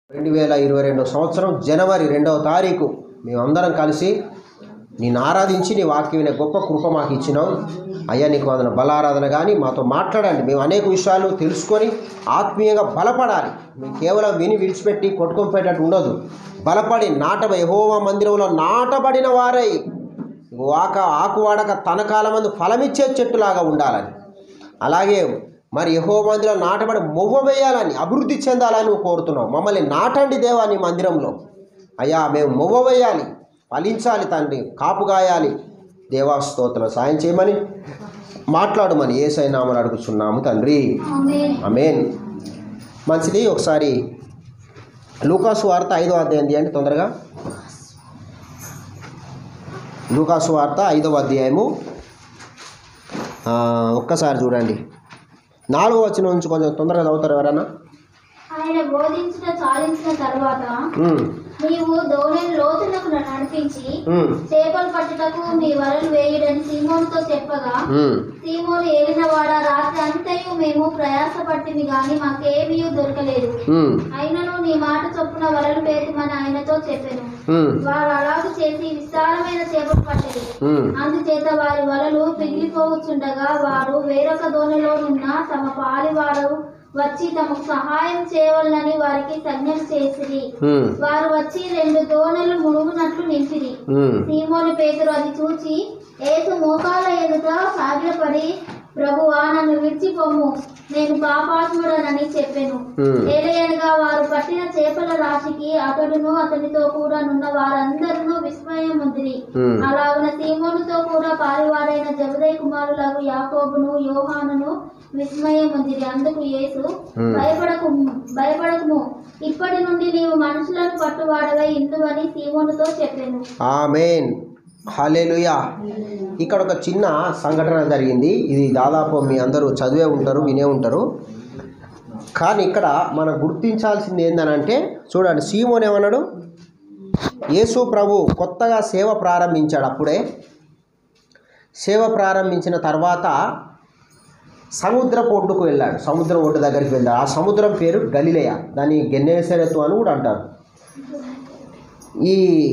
రెండు వేల ఇరవై రెండవ సంవత్సరం జనవరి రెండవ తారీఖు మేమందరం కలిసి నేను ఆరాధించి నీ వాక్యం వినే గొప్ప కృప మాకు ఇచ్చినావు అయ్యా నీకు వందన బలారాధన కానీ మాతో మాట్లాడండి మేము అనేక విషయాలు తెలుసుకొని ఆత్మీయంగా బలపడాలి మేము కేవలం విని విడిచిపెట్టి కొట్టుకొని పోయేటట్టు ఉండదు బలపడి నాటబ యెహోవా మందిరంలో నాటబడిన వారై వాక ఆకు వాడక తన కాలమందు ఫలమిచ్చే చెట్టులాగా ఉండాలని అలాగే మరి యహో మందిరం నాటబడి మొవ్వ వేయాలని అభివృద్ధి చెందాలని నువ్వు కోరుతున్నావు మమ్మల్ని నాటండి దేవా నీ మందిరంలో అయ్యా మేము మొవ్వ వేయాలి ఫలించాలి తండ్రి కాపు గాయాలి దేవా స్తోత్రం సాయం చేయమని మాట్లాడమని ఏ సైనామని అడుగుతున్నాము తండ్రి అమేన్ మంచిది ఒకసారి లూకాసు వార్త ఐదో అధ్యాయం తీయండి తొందరగా లూకాసు వార్త ఐదవ అధ్యాయము ఆ, ఒక్కసారి చూడండి నాలుగో వచ్చిన నుంచి కొంచెం తొందరగా చదువుతారు ఎవరైనా ఆయన బోధించిన చాలించిన తరువాత ఉమ్, నీవు దోణిని లోతులకు నడిపించి ఉమ్, చేపలు పట్టుటకు నీ వలలు వేయుడని సీమోనుతో చెప్పగా ఉమ్, సీమోను ఏలినవాడ రాత్రి అంతయు మేము ప్రయాసపట్టిమి గాని మాకేమీ దొరకలేదు ఉమ్, అయినను నీ మాట చొప్పున వలలు వేయమని ఆయనతో చెప్పాను ఉమ్, వారు అలాగూ చేసి విస్తారమైన చేపలు పట్టేది ఉమ్, అందుచేత వారి వలలు పిగిలిపోవచ్చుండగా వారు వేరొక దోణిలోనున్న తమ పాలివారు వచ్చి తమకు సహాయం చేయవలనని వారికి సంజ్ఞలు చేసిరి ఉమ్, వారు వచ్చి రెండు దోణలు మునుగునట్లు నింపిరి ఉమ్, సీమోని పేతురు అది చూచి ఏసు మోకాల ఎదుట సాగిలపడి ప్రభువా నన్ను విడిచిపోము నేను పాపాత్ముడనని చెప్పాను ఉమ్, ఏలయనగా వారు పట్టిన చేపల రాశికి అతడును అతనితో కూడా నున్న వారందరూ విస్మయం ముదిరి ఉమ్, అలాగున సీమోనుతో కూడా పారివారైన జబదయ్ కుమారులకు యాకోబును యోహానును విస్మయం ముదిరి అందుకు యేసు Hmm. భయపడకు భయపడకుము ఇప్పటి నుండి నీవు మనుషులను పట్టువాడవై ఇందువని సీమోనుతో చెప్పాను ఆమెన్ హల్లెలూయా ఇక్కడ ఒక చిన్న సంఘటన జరిగింది ఇది దాదాపు మీ అందరూ చదివే ఉంటారు వినే ఉంటారు కానీ ఇక్కడ మనం గుర్తించాల్సింది ఏందనంటే చూడండి సీమోన్ ఏమన్నాడు యేసు ప్రభు కొత్తగా సేవ ప్రారంభించాడు అప్పుడే సేవ ప్రారంభించిన తర్వాత సముద్రపు ఒడ్డుకు వెళ్ళాడు సముద్రం ఒడ్డు దగ్గరికి వెళ్ళాడు ఆ సముద్రం పేరు గలిలయ దాన్ని గెన్నేసరత్తు అని కూడా అంటారు ఈ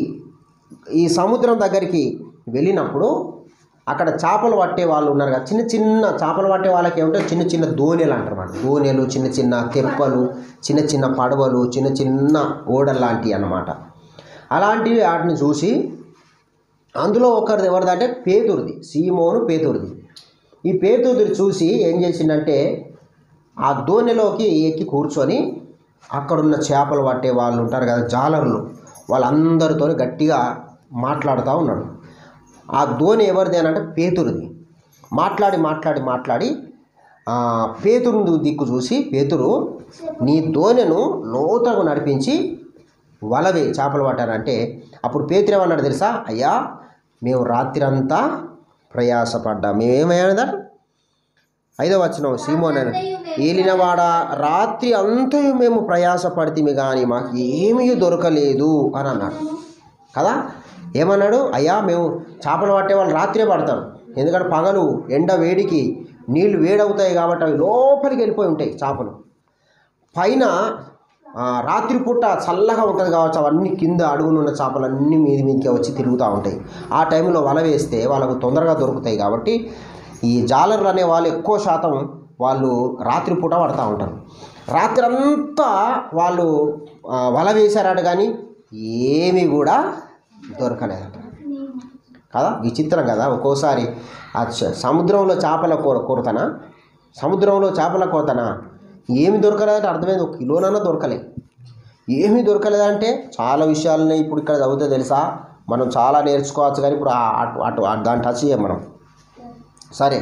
ఈ సముద్రం దగ్గరికి వెళ్ళినప్పుడు అక్కడ చేపలు పట్టే వాళ్ళు ఉన్నారు కదా చిన్న చిన్న చేపలు పట్టే వాళ్ళకి ఏమిటో చిన్న చిన్న దోణెలు అంటారు అన్నమాట దోణెలు చిన్న చిన్న తెప్పలు చిన్న చిన్న పడవలు చిన్న చిన్న ఓడలు లాంటివి అన్నమాట అలాంటివి వాటిని చూసి అందులో ఒకరిది ఎవరిదంటే పేతురిది సీమోను పేతురిది ఈ పేతురిది చూసి ఏం చేసిందంటే ఆ దోణిలోకి ఎక్కి కూర్చొని అక్కడున్న చేపలు పట్టే వాళ్ళు ఉంటారు కదా జాలర్లు వాళ్ళందరితో గట్టిగా మాట్లాడుతూ ఉన్నాడు ఆ దోణి ఎవరిది అని అంటే పేతురుది మాట్లాడి మాట్లాడి మాట్లాడి ఆ, పేతురు దిక్కు చూసి పేతురు నీ దోణెను లోతకు నడిపించి వలవే చేపలు పట్టానంటే అప్పుడు పేతురు ఏమన్నాడు తెలుసా అయ్యా మేము రాత్రి అంతా ప్రయాసపడ్డా మేమేమయ్యాదా ఐదో వచ్చిన సీమోన్ అని ఏలినవాడ రాత్రి అంతయు మేము ప్రయాసపడితే కానీ మాకు ఏమీ దొరకలేదు అని అన్నాడు కదా ఏమన్నాడు అయ్యా మేము చేపలు పట్టే వాళ్ళు రాత్రే పడతారు ఎందుకంటే పగలు ఎండ వేడికి నీళ్లు వేడవుతాయి కాబట్టి అవి లోపలికి వెళ్ళిపోయి ఉంటాయి చేపలు పైన ఆ, రాత్రిపూట చల్లగా ఉంటుంది కావచ్చు అవన్నీ కింద అడుగునున్న చేపలు అన్నీ మీది మీదకి వచ్చి తిరుగుతూ ఉంటాయి ఆ టైంలో వల వేస్తే వాళ్ళకు తొందరగా దొరుకుతాయి కాబట్టి ఈ జాలర్లు అనే వాళ్ళు ఎక్కువ శాతం వాళ్ళు రాత్రిపూట పడతా ఉంటారు రాత్రి అంతా వాళ్ళు ఆ, వల వేశారట కానీ ఏమీ కూడా దొరకలేదట కదా విచిత్రం కదా ఒక్కోసారి ఆ చ- సముద్రంలో చేపల కూర కొరతనా సముద్రంలో చేపల కోతనా ఏమి దొరకలేదంటే అర్థమైంది ఒక కిలోనన్నా దొరకలే ఏమీ దొరకలేదంటే చాలా విషయాలని ఇప్పుడు ఇక్కడ చదివితే తెలుసా మనం చాలా నేర్చుకోవచ్చు కానీ ఇప్పుడు ఆ- అటు అటు ఆ- దాన్ని టచ్ చేయం మనం సరే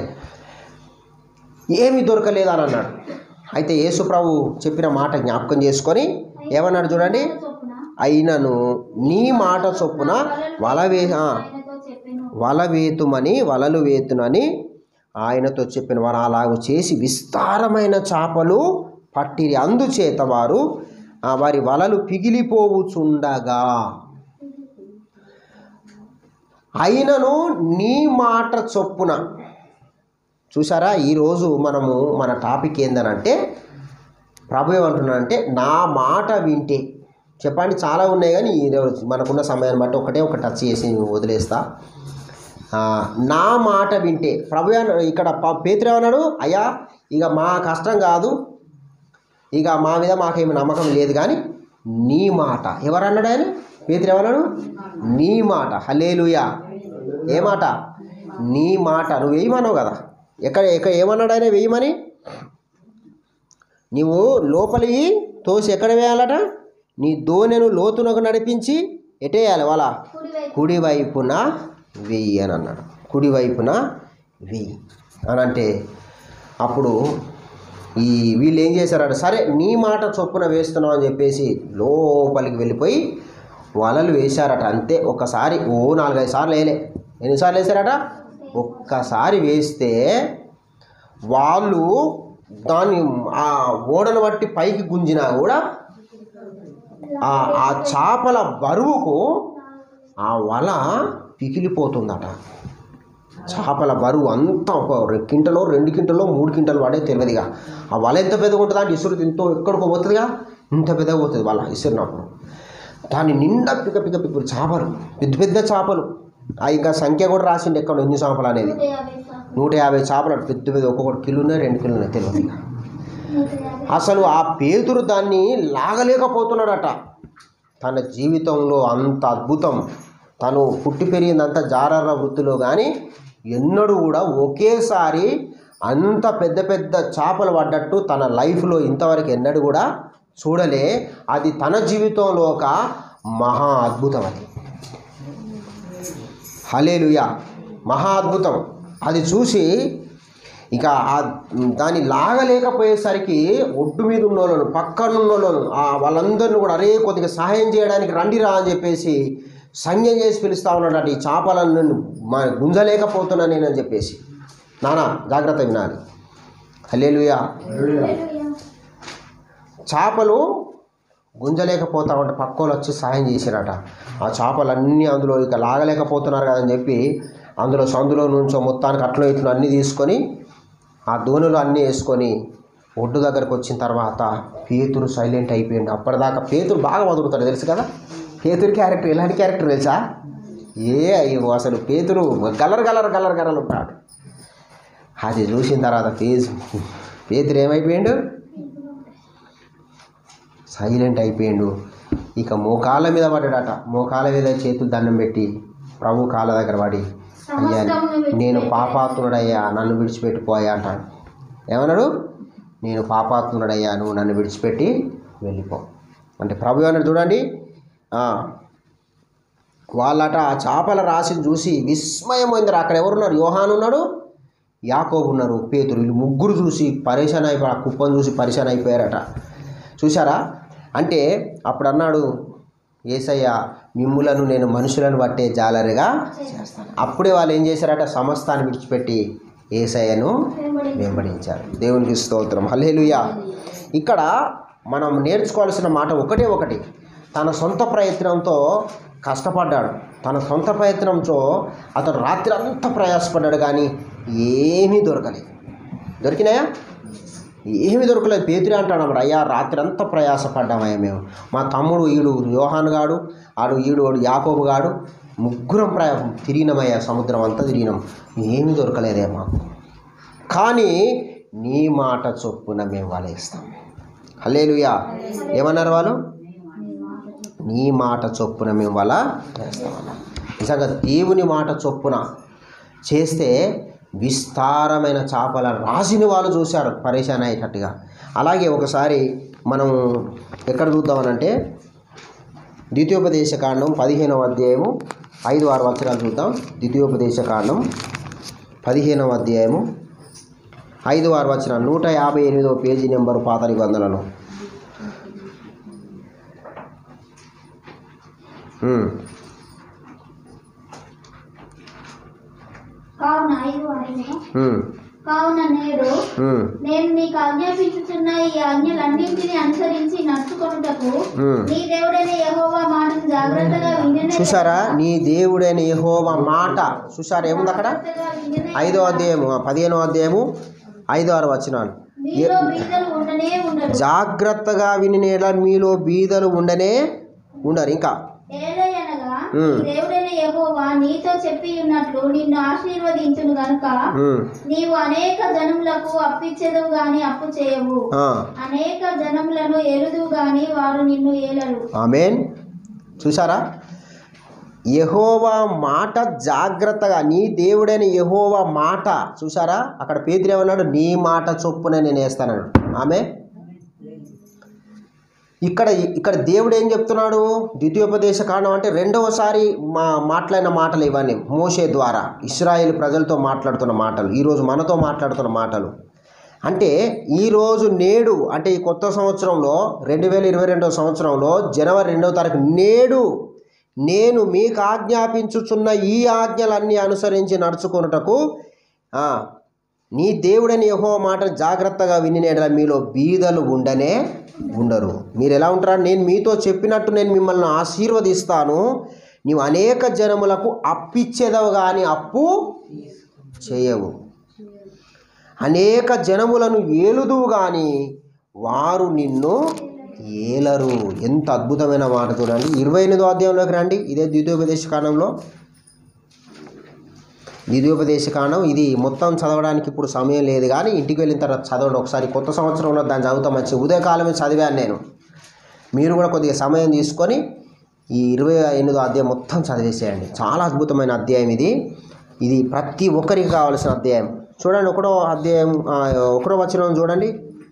ఏమీ దొరకలేదు అని అన్నాడు అయితే యేసు ప్రభు చెప్పిన మాట జ్ఞాపకం చేసుకొని ఏమన్నాడు చూడండి చొప్పున అయినను నీ మాట చొప్పున వల వే ఆ, ఆయనతో చెప్పాను వల వేతుమని వలలు వేతునని ఆయనతో చెప్పిన వారు అలాగూ చేసి విస్తారమైన చేపలు పట్టిరి అందుచేత వారు ఆ వారి వలలు పిగిలిపోవుచుండగా అయినను నీ మాట చొప్పున చూసారా ఈరోజు మనము మన టాపిక్ ఏందనంటే ప్రభు ఏమంటున్నాడంటే నా మాట వింటే చెప్పండి చాలా ఉన్నాయి కానీ ఈరోజు మనకున్న సమయాన్ని బట్టి ఒకటే ఒక టచ్ చేసి వదిలేస్తా ఆ, నా మాట వింటే ప్రభు అన్న- ఇక్కడ ప- పేతురు ఏమన్నాడు అయ్యా ఇక మా కష్టం కాదు ఇక మా మీద మాకేమి నమ్మకం లేదు కానీ నీ మాట ఎవరన్నాడు ఆయన పేతురు ఏమన్నాడు నీ మాట హలేలుయా ఏ మాట నీ మాట నువ్వు వేయమన్నావు కదా ఎక్కడ ఎక్కడ ఏమన్నాడు ఆయన వేయమని నీవు లోపలి తోసి ఎక్కడ వేయాలట నీ దోణెను లోతునకు నడిపించి ఎటేయాలి వాళ్ళ కుడివైపు కుడివైపున వెయ్యి అని అన్నాడు కుడివైపున వెయ్యి అని అంటే అప్పుడు ఈ వీళ్ళు ఏం చేశారట సరే నీ మాట చొప్పున వేస్తున్నావు అని చెప్పేసి లోపలికి వెళ్ళిపోయి వలలు వేశారట అంతే ఒక్కసారి ఓ నాలుగైదు సార్లు వేయలే ఎన్నిసార్లు వేశారట ఒక్కసారి వేస్తే వాళ్ళు దాన్ని ఆ ఓడను బట్టి పైకి గుంజినా కూడా ఆ ఆ చేపల బరువుకు ఆ వల పికిలిపోతుందట చేపల బరువు అంతా ఒక రె- కింటలో రెండు కింటలో మూడు కింటలు పడే తెలియదుగా ఆ వల ఎంత పెద్దగా ఉంటుందా అంటే ఇసురు ఎంతో ఎక్కడికో పోతుందిగా ఇంత పెద్దగా పోతుంది వల ఇసురినప్పుడు దాని నిండా పిక పిక పిక చేపలు పెద్ద పెద్ద చేపలు ఆ ఇంకా సంఖ్య కూడా రాసిండు ఎక్కడ ఎన్ని చేపలు అనేది నూట యాభై శాతం నూట యాభై చేపలు అటు పెద్ద పెద్ద ఒక్కొక్కటి కిలోనే రెండు కిలోనే తెలియదు ఇక నూట యాభై అసలు ఆ పేతురు దాన్ని లాగలేకపోతున్నాడట తన జీవితంలో అంత అద్భుతం తను పుట్టి పెరిగిందంత జారర వృత్తిలో కానీ ఎన్నడూ కూడా ఒకేసారి అంత పెద్ద పెద్ద చేపలు పడ్డట్టు తన లైఫ్లో ఇంతవరకు ఎన్నడూ కూడా చూడలే అది తన జీవితంలో ఒక మహా అద్భుతం అది హలేలుయా మహా అద్భుతం అది చూసి ఇక ఆ దాన్ని లాగలేకపోయేసరికి ఒడ్డు మీద ఉన్న వాళ్ళను పక్కన ఉన్న వాళ్ళను ఆ వాళ్ళందరిని కూడా అరే కొద్దిగా సహాయం చేయడానికి రండిరా అని చెప్పేసి సంజ్ఞం చేసి పిలుస్తా ఉన్నాడు ఈ చేపలను నేను మా గుంజలేకపోతున్నా నేనని చెప్పేసి నానా జాగ్రత్త వినాలి హలేలుయా హల్లెలూయా. చేపలు గుంజలేకపోతా ఉంటే పక్కోళ్ళు వచ్చి సాయం చేసిరట ఆ చేపలన్నీ అందులో ఇక లాగలేకపోతున్నారు కదని చెప్పి అందులో సందులో నుంచో మొత్తానికి అట్లో ఇట్లో అన్నీ తీసుకొని ఆ దోణులు అన్నీ వేసుకొని ఒడ్డు దగ్గరకు వచ్చిన తర్వాత పేతురు సైలెంట్ అయిపోయింది అప్పటిదాకా పేతురు బాగా వదులుతాడు తెలుసు కదా పేతురు క్యారెక్టర్ ఎలాంటి క్యారెక్టర్ తెలుసా ఏ అయ్యో అసలు పేతురు గలర్ గలర్ గలర్ గలర్ ఉంటాడు అది చూసిన తర్వాత పేజ్ పేతురు ఏమైపోయిండు సైలెంట్ అయిపోయిండు ఇక మోకాళ్ళ మీద పడ్డాడట మోకాళ్ళ మీద చేతులు దండం పెట్టి ప్రభు కాళ్ళ దగ్గర పడి అయ్యా నేను పాపాత్ముడయ్యా నన్ను విడిచిపెట్టిపోయా అంటాడు ఏమన్నాడు నేను పాపాత్ముడయ్యా నువ్వు నన్ను విడిచిపెట్టి వెళ్ళిపో అంటే ప్రభు ఏమన్నాడు చూడండి ఆ, వాళ్ళట ఆ చేపల రాశిని చూసి విస్మయం పోయింది అక్కడ ఎవరున్నారు యోహాన్ ఉన్నాడు యాకోబు ఉన్నారు పేతురు వీళ్ళు ముగ్గురు చూసి పరేషాన్ అయిపోయి ఆ కుప్పను చూసి పరేషాన్ అయిపోయారట చూసారా అంటే అప్పుడు అన్నాడు ఏసయ్య మిమ్ములను నేను మనుషులను పట్టే జాలరిగా చేస్తాను అప్పుడే వాళ్ళు ఏం చేశారట సమస్తాన్ని విడిచిపెట్టి ఏసయ్యను వెంబడి వెంబడించారు దేవునికి స్తోత్రం హల్లేలుయా ఇక్కడ మనం నేర్చుకోవాల్సిన మాట ఒకటే ఒకటి తన సొంత ప్రయత్నంతో కష్టపడ్డాడు తన సొంత ప్రయత్నంతో అతను రాత్రి అంతా ప్రయాసపడ్డాడు కానీ ఏమీ దొరకలేదు దొరికినాయా ఏమి దొరకలేదు పేతురే అంటాడు అన్నమాట అయ్యా రాత్రి అంతా ప్రయాసపడ్డామయ్యా మేము మా తమ్ముడు ఈడు యోహాన్ గాడు ఆడు ఈడు వాడు యాకోబు గాడు ముగ్గురం ప్రయా తిరిగినామయ్యా సముద్రం అంతా తిరిగినాం ఏమీ దొరకలేదే మాకు కానీ నీ మాట చొప్పున మేము వలేస్తాం హల్లేలుయా ఏమన్నారు వాళ్ళు నీ మాట చొప్పున మేము వల వేస్తామన్న నిజంగా దేవుని మాట చొప్పున చేస్తే విస్తారమైన చేపల రాశిని వాళ్ళు చూశారు పరేషాన్ అయ్యేటట్టుగా అలాగే ఒకసారి మనం ఎక్కడ చూద్దామనంటే ద్వితీయోపదేశ కాండం పదిహేనవ అధ్యాయము ఐదు ఆరు వచనాలు చూద్దాం ద్వితీయోపదేశ కాండం పదిహేనవ అధ్యాయము ఐదు ఆరు వచనాలు నూట యాభై ఎనిమిదవ పేజీ నెంబరు పాత నిబంధనలు ఉమ్, కావున ఐదు ఐదు ఉమ్, కావున నేడు ఉమ్, నేను నీకు ఆజ్ఞాపించుతున్న ఈ ఆజ్ఞలన్నింటినీ అనుసరించి నడుచుకొనుటకు ఉమ్. నీ దేవుడైన యెహోవా మాటను జాగ్రత్తగా విననే చూసారా నీ దేవుడైన యెహోవా మాట చూసారా ఏముంది అక్కడ జాగ్రత్తగా విననే ఐదో అధ్యాయము పదిహేనో అధ్యాయము ఐదో ఆరు వచనాలు మీలో బీదలు ఉండనే ఉండరు జాగ్రత్తగా వినినేలా మీలో బీదలు ఉండనే ఉండరు ఇంకా ఏలయనగా ఉమ్. నీ దేవుడైన యెహోవా నీతో చెప్పి ఉన్నట్లు నిన్ను ఆశీర్వదించును గనుక ఉమ్, నీవు అనేక జనములకు అప్పిచ్చెదవు గాని అప్పు చేయవు ఆ, అనేక జనములను ఏలుదు గాని వారు నిన్ను ఏలరు ఆమేన్ చూసారా యహోవా మాట జాగ్రత్తగా నీ దేవుడైన యహోవా మాట చూసారా అక్కడ పేదరు ఏమన్నాడు నీ మాట చొప్పున నేను వేస్తానన్నాడు ఆమె ఇక్కడ ఇక్కడ దేవుడు ఏం చెప్తున్నాడు ద్వితీయోపదేశ కాండం అంటే రెండవసారి మా మాట్లాడిన మాటలు ఇవన్నీ మోషే ద్వారా ఇస్రాయేల్ ప్రజలతో మాట్లాడుతున్న మాటలు ఈరోజు మనతో మాట్లాడుతున్న మాటలు అంటే ఈరోజు నేడు అంటే ఈ కొత్త సంవత్సరంలో రెండు వేల ఇరవై రెండవ సంవత్సరంలో జనవరి రెండవ తారీఖు నేడు నేను మీకు ఆజ్ఞాపించుచున్న ఈ ఆజ్ఞలన్నీ అనుసరించి నడుచుకొనుటకు ఆ, నీ దేవుడని యహో మాట జాగ్రత్తగా వినినేడ మీలో బీదలు ఉండనే ఉండరు మీరు ఎలా ఉంటారా నేను మీతో చెప్పినట్టు నేను మిమ్మల్ని ఆశీర్వదిస్తాను నీవు అనేక జనములకు అప్పిచ్చేదవు కానీ అప్పు చేయవు అనేక జనములను ఏలుదువు కానీ వారు నిన్ను ఏలరు ఎంత అద్భుతమైన మాట చూడండి ఇరవై ఎనిమిదో అధ్యాయంలోకి రండి ఇదే ద్వితీయోపదేశ కాలంలో ద్వితీయోపదేశ కాండం ఇది మొత్తం చదవడానికి ఇప్పుడు సమయం లేదు కానీ ఇంటికి వెళ్ళిన తర్వాత చదవండి ఒకసారి కొత్త సంవత్సరంలో దాన్ని చదువుతా మంచి ఉదయకాలమే చదివాను నేను మీరు కూడా కొద్దిగా సమయం తీసుకొని ఈ ఇరవై ఎనిమిదో అధ్యాయం మొత్తం చదివేసేయండి చాలా అద్భుతమైన అధ్యాయం ఇది ఇది ప్రతి ఒక్కరికి కావాల్సిన అధ్యాయం చూడండి ఒకటో అధ్యాయం ఆ, ఒకటో వచనం చూడండి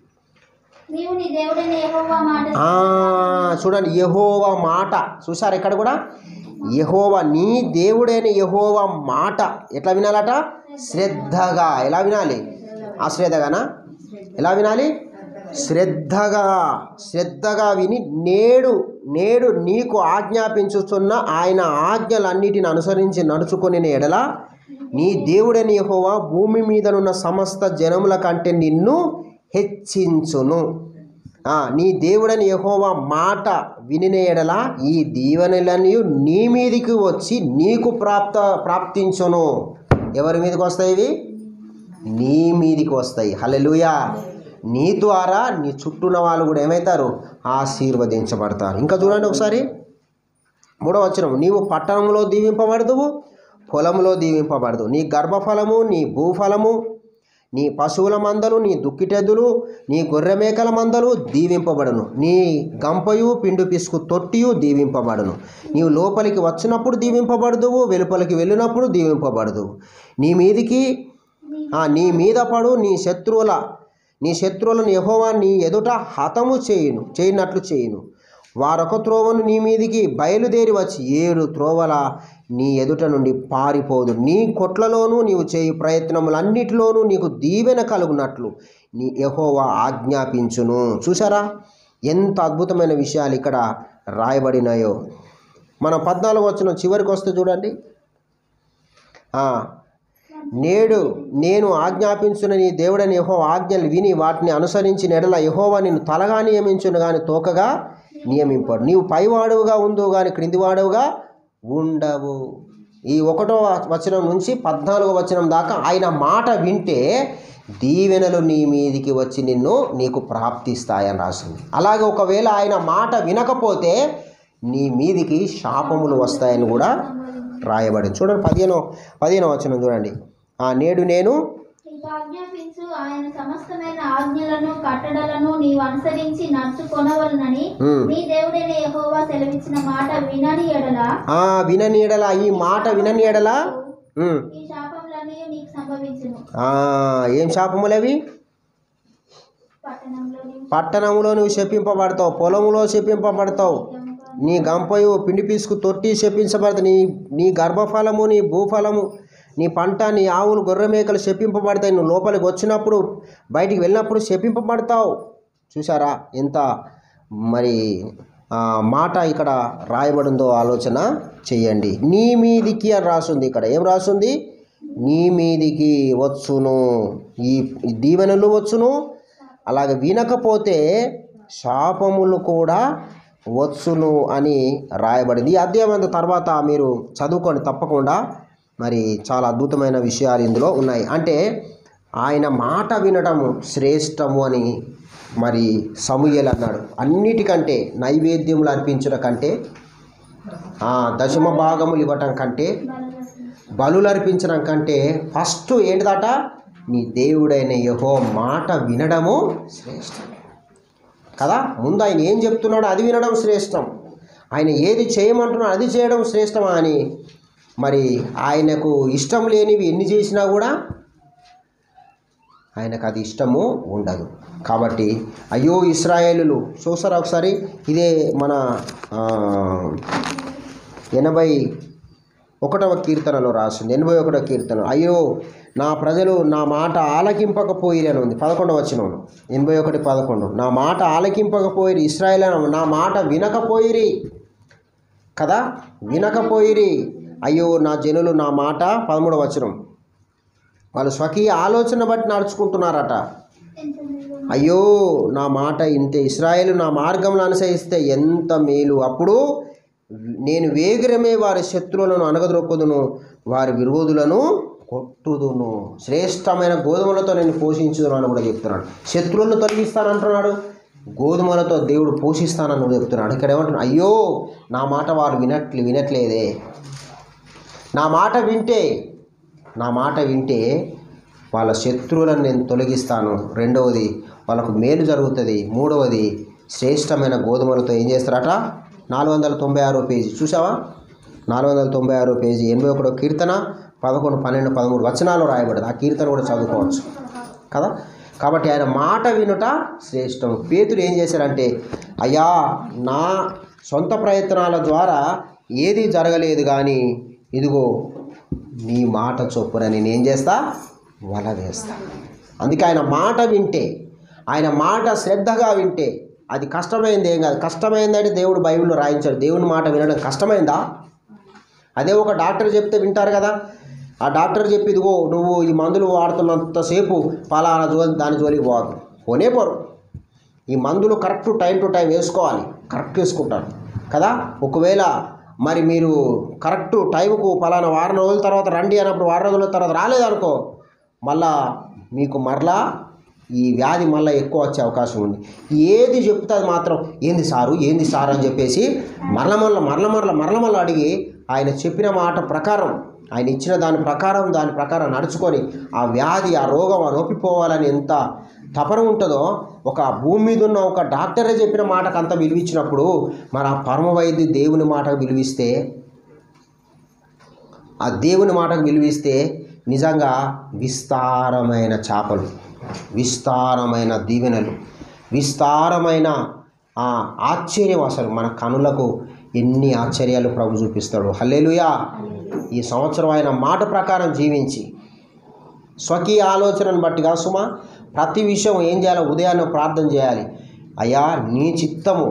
నీవు నీ దేవుడైన యెహోవా మాట ఆ, చూడండి యహోవా మాట చూసారు ఇక్కడ కూడా యహోవా నీ దేవుడైన యహోవా మాట ఎట్లా వినాలట శ్రద్ధగా ఎలా వినాలి అశ్రద్ధగానా ఎలా వినాలి శ్రద్ధగా శ్రద్ధగా విని నేడు నేడు నీకు ఆజ్ఞాపించుతున్న ఆయన ఆజ్ఞలన్నిటిని అనుసరించి నడుచుకొని ఎడల నీ దేవుడైన యెహోవా భూమి మీదనున్న సమస్త జనముల కంటే నిన్ను హెచ్చించును ఆ, నీ దేవుడని యెహోవా మాట వినిన ఎడల ఈ దీవెనలన్నీ నీ మీదికి వచ్చి నీకు ప్రాప్త ప్రాప్తించును ఎవరి మీదకి వస్తాయి ఇవి నీ మీదికి వస్తాయి హల్లెలూయా నీ ద్వారా నీ చుట్టూన్న వాళ్ళు కూడా ఏమవుతారు ఆశీర్వదించబడతారు ఇంకా చూడండి ఒకసారి మూడవ వచనం నీవు పట్టణంలో దీవింపబడదువు పొలంలో దీవింపబడదు నీ గర్భఫలము నీ భూఫలము నీ పశువుల మందలు నీ దుక్కిటెద్దులు నీ గొర్రె మేకల మందలు దీవింపబడును నీ గంపయు పిండు పిసుకు తొట్టియు దీవింపబడును నీవు లోపలికి వచ్చినప్పుడు దీవింపబడదువు వెలుపలికి వెళ్ళినప్పుడు దీవింపబడదు నీ మీదికి ఆ, నీ మీద పడు నీ శత్రువుల నీ శత్రువులను యెహోవా నీ ఎదుట హతము చేయును చేయనట్లు చేయును వారొక త్రోవను నీ మీదికి బయలుదేరి వచ్చి ఏడు త్రోవల నీ ఎదుట నుండి పారిపోదు నీ కొట్లలోనూ నీవు చేయు ప్రయత్నములన్నిటిలోనూ నీకు దీవెన కలుగునట్లు నీ యెహోవా ఆజ్ఞాపించును చూసారా ఎంత అద్భుతమైన విషయాలు ఇక్కడ రాయబడినాయో మన పద్నాలుగు వచ్చిన చివరికి వస్తే చూడండి ఆ, నేడు నేను ఆజ్ఞాపించిన నీ దేవుడని యహో ఆజ్ఞలు విని వాటిని అనుసరించి నెడల యహోవా నిన్ను తలగా నియమించును కానీ తోకగా నియమింపడు నీవు పైవాడువుగా ఉండు కానీ క్రిందివాడువుగా ఉండవు ఈ ఒకటో వచనం నుంచి పద్నాలుగో వచనం దాకా ఆయన మాట వింటే దీవెనలు నీ మీదికి వచ్చి నిన్ను నీకు ప్రాప్తిస్తాయని రాసింది అలాగే ఒకవేళ ఆయన మాట వినకపోతే నీ మీదికి శాపములు వస్తాయని కూడా రాయబడింది చూడండి పదిహేనో పదిహేనో వచనం చూడండి ఆ నేడు నేను నీకు ఆజ్ఞాపించు ఆయన సమస్తమైన ఆజ్ఞలను కట్టడలను నీవు అనుసరించి నడుచుకొనవలనని ఉమ్, నీ దేవుడైన యెహోవా సెలవిచ్చిన మాట వినని ఎడల ఆ విననీడల ఈ మాట విననీడల ఉమ్, ఈ శాపములన్నీ నీకు సంభవించును ఆ, ఏం శాపములవి పట్టణంలో నీవు పట్టణంలో నువ్వు శపింపబడతావు పొలంలో శపింపబడతావు నీ గంపయు పిండి పీసుకు తొట్టి శపించబడతావు నీ నీ గర్భఫలము నీ భూఫలము నీ పంట నీ ఆవులు గొర్రె మేకలు శపింపబడతాయి నువ్వు లోపలికి వచ్చినప్పుడు బయటికి వెళ్ళినప్పుడు శపింపబడతావు చూసారా ఎంత మరి ఆ, మాట ఇక్కడ రాయబడిందో ఆలోచన చేయండి నీ మీదికి అని రాసుంది ఇక్కడ ఏం రాసుంది నీ మీదికి వచ్చును ఈ ఈ దీవెనలు వచ్చును అలాగే వినకపోతే శాపములు కూడా వచ్చును అని రాయబడింది ఈ అధ్యాయం అంత తర్వాత మీరు చదువుకోండి తప్పకుండా మరి చాలా అద్భుతమైన విషయాలు ఇందులో ఉన్నాయి అంటే ఆయన మాట వినటము శ్రేష్టము అని మరి సమూయేలు అన్నాడు అన్నిటికంటే నైవేద్యములు అర్పించడం కంటే ఆ, దశమ భాగములు ఇవ్వటం కంటే బలులు అర్పించడం కంటే ఫస్ట్ ఏంటిదట నీ దేవుడైన యహో మాట వినడము శ్రేష్టం కదా ముందు ఆయన ఏం చెప్తున్నాడో అది వినడం శ్రేష్టం ఆయన ఏది చేయమంటున్నాడో అది చేయడం శ్రేష్టమా అని మరి ఆయనకు ఇష్టం లేనివి ఎన్ని చేసినా కూడా ఆయనకు అది ఇష్టము ఉండదు కాబట్టి అయ్యో ఇస్రాయేలులు చూసారా ఒకసారి ఇదే మన ఆ, ఎనభై ఒకటవ కీర్తనలో రాసింది ఎనభై ఒకటవ కీర్తన అయ్యో నా ప్రజలు నా మాట ఆలకింపకపోయిరి అని ఉంది పదకొండవ వచనంలో ఎనభై ఒకటి పదకొండు నా మాట ఆలకింపకపోయిరి ఇస్రాయేల్ నా మాట వినకపోయిరి కదా వినకపోయిరి అయ్యో నా జనులు నా మాట పదమూడవ వచనం వాళ్ళు స్వకీయ ఆలోచన బట్టి నడుచుకుంటున్నారట అయ్యో నా మాట ఇంతే ఇస్రాయేలు నా మార్గంలో అనుసరిస్తే ఎంత మేలు అప్పుడు నేను వేగిరమే వారి శత్రువులను అనగదొక్కుదును వారి విరోధులను కొట్టుదును శ్రేష్టమైన గోధుమలతో నేను పోషించుదును అని కూడా చెప్తున్నాడు శత్రువులను తొలగిస్తానంటున్నాడు గోధుమలతో దేవుడు పోషిస్తానని కూడా చెప్తున్నాడు ఇక్కడ ఏమంటున్నాడు అయ్యో నా మాట వారు వినట్లు వినట్లేదే నా మాట వింటే నా మాట వింటే వాళ్ళ శత్రువులను నేను తొలగిస్తాను రెండవది వాళ్ళకు మేలు జరుగుతుంది మూడవది శ్రేష్టమైన గోధుమలతో ఏం చేస్తారట నాలుగు వందల తొంభై ఆరో పేజీ చూసావా నాలుగు వందల తొంభై ఆరో పేజీ ఎనభై ఒకటో కీర్తన పదకొండు పన్నెండు పదమూడు వచనాలు రాయబడింది ఆ కీర్తన కూడా చదువుకోవచ్చు కదా కాబట్టి ఆయన మాట వినుట శ్రేష్టం పేతుడు ఏం చేశాడంటే అయ్యా నా సొంత ప్రయత్నాల ద్వారా ఏది జరగలేదు కానీ ఇదిగో నీ మాట చొప్పున నేనేం చేస్తా వల వేస్తా అందుకే ఆయన మాట వింటే ఆయన మాట శ్రద్ధగా వింటే అది కష్టమైంది ఏం కాదు కష్టమైందంటే దేవుడు బైబిల్లో రాయించాడు దేవుని మాట వినడం కష్టమైందా అదే ఒక డాక్టర్ చెప్తే వింటారు కదా ఆ డాక్టర్ చెప్పి ఇదిగో నువ్వు ఈ మందులు వాడుతున్నంతసేపు పలానా జో దాని జోలికి పోదు పోనే పోరు ఈ మందులు కరెక్ట్ టైం టు టైం వేసుకోవాలి కరెక్ట్ వేసుకుంటారు కదా ఒకవేళ మరి మీరు కరెక్ట్ టైంకు పలానా వారం రోజుల తర్వాత రండి అన్నప్పుడు వారం రోజుల తర్వాత రాలేదనుకో మళ్ళా మీకు మరలా ఈ వ్యాధి మళ్ళీ ఎక్కువ వచ్చే అవకాశం ఉంది ఏది చెప్తే అది మాత్రం ఏంది సారు ఏంది సారు అని చెప్పేసి మరల మరల మరల మరల మరల మరల అడిగి ఆయన చెప్పిన మాట ప్రకారం ఆయన ఇచ్చిన దాని ప్రకారం దాని ప్రకారం నడుచుకొని ఆ వ్యాధి ఆ రోగం ఆ నొప్పిపోవాలని ఎంత తపన ఉంటుందో ఒక భూమి మీద ఉన్న ఒక డాక్టరే చెప్పిన మాటకు అంత విలువిచ్చినప్పుడు మరి ఆ పరమ వైద్య దేవుని మాటకు విలువిస్తే ఆ దేవుని మాటకు విలువిస్తే నిజంగా విస్తారమైన చేపలు విస్తారమైన దీవెనలు విస్తారమైన ఆ ఆశ్చర్యం అసలు మన కనులకు ఎన్ని ఆశ్చర్యాలు ప్రభు చూపిస్తాడు హల్లేలుయా ఈ సంవత్సరం ఆయన మాట ప్రకారం జీవించి స్వకీయ ఆలోచనను బట్టిగా సుమా ప్రతి విషయం ఏం చేయాలో ఉదయాన్నే ప్రార్థన చేయాలి అయ్యా నీ చిత్తము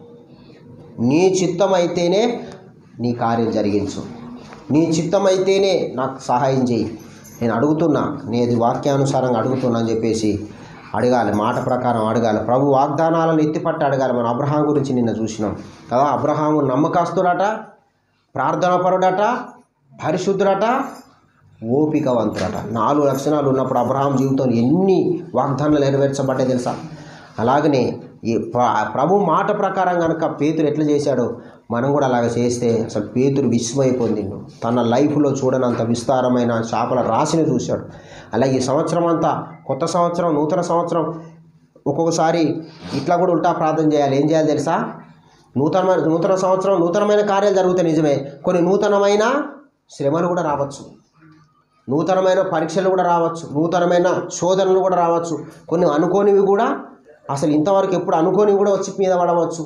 నీ చిత్తం అయితేనే నీ కార్యం జరిగించు నీ చిత్తం అయితేనే నాకు సహాయం చేయి నేను అడుగుతున్నా నేను వాక్యానుసారంగా అడుగుతున్నా అని చెప్పేసి అడగాలి మాట ప్రకారం అడగాలి ప్రభు వాగ్దానాలను ఎత్తిపట్టి అడగాలి మనం అబ్రహాం గురించి నిన్న చూసినాం కదా అబ్రహాము నమ్మకస్తుడట ప్రార్థనాపరుడట పరిశుద్ధుడట ఓపికవంతుడట నాలుగు లక్షణాలు ఉన్నప్పుడు అబ్రహాం జీవితంలో ఎన్ని వాగ్దానాలు నెరవేర్చబడ్డాయి తెలుసా అలాగనే ఈ ప్ర- ప్రభు మాట ప్రకారం కనుక పేతురు ఎట్లా చేశాడో మనం కూడా అలాగ చేస్తే అసలు పేతురు విస్మయ పొందిండు తన లైఫ్లో చూడనంత విస్తారమైన చేపల రాశిని చూశాడు అలాగే ఈ సంవత్సరం అంతా కొత్త సంవత్సరం నూతన సంవత్సరం ఒక్కొక్కసారి ఇట్లా కూడా ఉల్టా ప్రార్థన చేయాలి ఏం చేయాలి తెలుసా నూతనమైన నూతన సంవత్సరం నూతనమైన కార్యాలు జరుగుతాయి నిజమే కొన్ని నూతనమైన శ్రమలు కూడా రావచ్చు నూతనమైన పరీక్షలు కూడా రావచ్చు నూతనమైన శోధనలు కూడా రావచ్చు కొన్ని అనుకోనివి కూడా అసలు ఇంతవరకు ఎప్పుడు అనుకోనివి కూడా వచ్చి మీద పడవచ్చు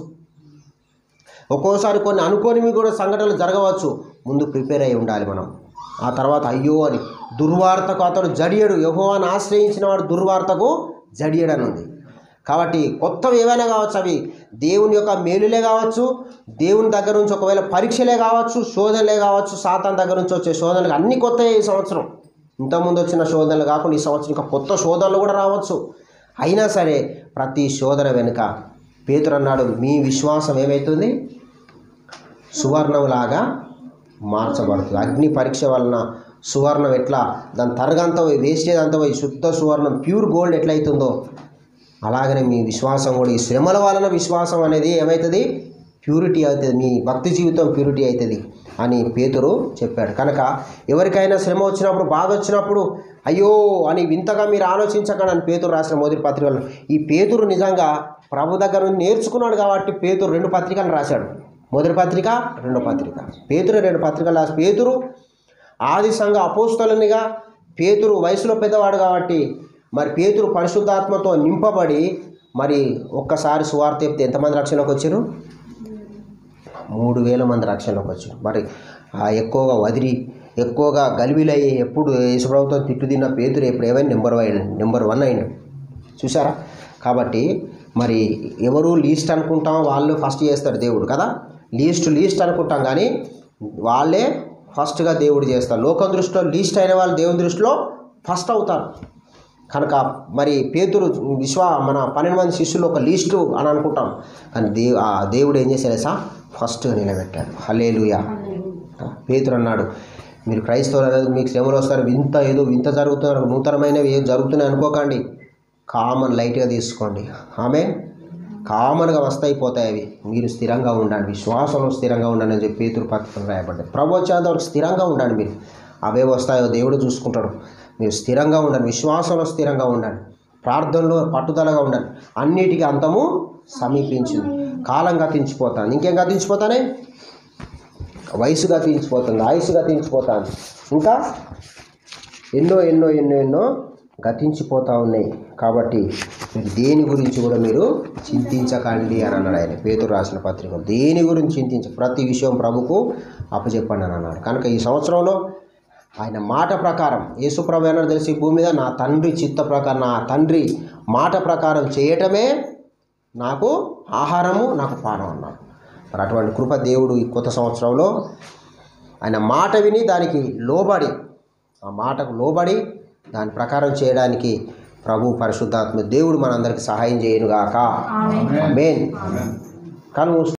ఒక్కోసారి కొన్ని అనుకోనివి కూడా సంఘటనలు జరగవచ్చు ముందు ప్రిపేర్ అయి ఉండాలి మనం ఆ తర్వాత అయ్యో అని దుర్వార్తకు అతడు జడియడు యహోవాను ఆశ్రయించిన వాడు దుర్వార్తకు జడియడు అని ఉంది కాబట్టి కొత్తవి ఏవైనా కావచ్చు అవి దేవుని యొక్క మేలులే కావచ్చు దేవుని దగ్గర నుంచి ఒకవేళ పరీక్షలే కావచ్చు శోధనలే కావచ్చు సాతాన్ దగ్గర నుంచి వచ్చే శోధనలు అన్ని కొత్తవి ఈ సంవత్సరం ఇంతకుముందు వచ్చిన శోధనలు కాకుండా ఈ సంవత్సరం ఇంకా కొత్త శోధనలు కూడా రావచ్చు అయినా సరే ప్రతి శోధన వెనుక పేతురు అన్నాడు మీ విశ్వాసం ఏమవుతుంది సువర్ణంలాగా మార్చబడుతుంది అగ్ని పరీక్ష వలన సువర్ణం ఎట్లా దాని తరగంత పోయి వేస్టేజ్ అంతా పోయి శుద్ధ సువర్ణం ప్యూర్ గోల్డ్ ఎట్లయితుందో అలాగనే మీ విశ్వాసం కూడా ఈ శ్రమల వలన విశ్వాసం అనేది ఏమవుతుంది ప్యూరిటీ అవుతుంది మీ భక్తి జీవితం ప్యూరిటీ అవుతుంది అని పేతురు చెప్పాడు కనుక ఎవరికైనా శ్రమ వచ్చినప్పుడు బాధ వచ్చినప్పుడు అయ్యో అని వింతగా మీరు ఆలోచించకండి అని పేతురు రాసిన మొదటి పత్రికలు ఈ పేతురు నిజంగా ప్రభు దగ్గర నుండి నేర్చుకున్నాడు కాబట్టి పేతురు రెండు పత్రికలు రాశాడు మొదటి పత్రిక రెండో పత్రిక పేతురు రెండు పత్రికలు రాసి పేతురు ఆది సంఘ అపోస్తలునిగా పేతురు వయసులో పెద్దవాడు కాబట్టి మరి పేతురు పరిశుద్ధాత్మతో నింపబడి మరి ఒక్కసారి సువార్త చెప్తే ఎంతమంది రక్షణలోకి వచ్చారు మూడు వేల మంది రక్షణలోకి వచ్చారు మరి ఆ ఎక్కువగా వదిలి ఎక్కువగా గలిబిలయ్యి ఎప్పుడు యేసుప్రభుత్వం తిట్టు తిన్న పేతురు ఎప్పుడు ఏమైనా నెంబర్ వన్ నెంబర్ వన్ అయినాడు చూసారా కాబట్టి మరి ఎవరు లీస్ట్ అనుకుంటాం వాళ్ళు ఫస్ట్ చేస్తారు దేవుడు కదా లీస్ట్ లీస్ట్ అనుకుంటాం కానీ వాళ్ళే ఫస్ట్గా దేవుడు చేస్తారు లోకం దృష్టిలో లీస్ట్ అయిన వాళ్ళు దేవుని దృష్టిలో ఫస్ట్ అవుతారు కనుక మరి పేతురు విశ్వ మన పన్నెండు మంది శిష్యులు ఒక లీస్టు అని అనుకుంటాం కానీ దే ఆ దేవుడు ఏం చేశాడు సా ఫస్ట్గా నిలబెట్టాడు హలేలుయా పేతురు అన్నాడు మీరు క్రైస్తవులు అనేది మీకు శ్రమలు వస్తారు వింత ఏదో వింత జరుగుతున్నారు నూతనమైనవి ఏం జరుగుతున్నాయి అనుకోకండి కామన్ లైట్గా తీసుకోండి ఆమె కామన్గా వస్తాయి పోతాయి అవి మీరు స్థిరంగా ఉండండి విశ్వాసంలో స్థిరంగా ఉండండి అని చెప్పి పేతురు పత్రికలు రాయబడ్డాయి ప్రభు వచ్చేంత వరకు స్థిరంగా ఉండండి మీరు అవే వస్తాయో దేవుడు చూసుకుంటాడు మీరు స్థిరంగా ఉండండి విశ్వాసంలో స్థిరంగా ఉండండి ప్రార్థనలో పట్టుదలగా ఉండండి అన్నిటికీ అంతము సమీపించింది కాలం గతించిపోతాను ఇంకేం గతించిపోతానే వయసు గతించిపోతుంది ఆయుసు గతించిపోతాను ఇంకా ఎన్నో ఎన్నో ఎన్నో ఎన్నో గతించిపోతూ ఉన్నాయి కాబట్టి మీరు దేని గురించి కూడా మీరు చింతించకండి అని అన్నాడు ఆయన పేతురు రాసిన పత్రిక దేని గురించి చింతించ ప్రతి విషయం ప్రభుకు అప్పచెప్పండి అని అన్నాడు కనుక ఈ సంవత్సరంలో ఆయన మాట ప్రకారం యేసుప్రభు అన్నాడు తెలిసి భూమి మీద నా తండ్రి చిత్త ప్రకారం నా తండ్రి మాట ప్రకారం చేయటమే నాకు ఆహారము నాకు పానం అన్నాడు మరి అటువంటి కృప దేవుడు ఈ కొత్త సంవత్సరంలో ఆయన మాట విని దానికి లోబడి ఆ మాటకు లోబడి దాని ప్రకారం చేయడానికి ప్రభు పరిశుద్ధాత్మ దేవుడు మనందరికి సహాయం చేయనుగాక ఆమేన్. ఆమేన్ కను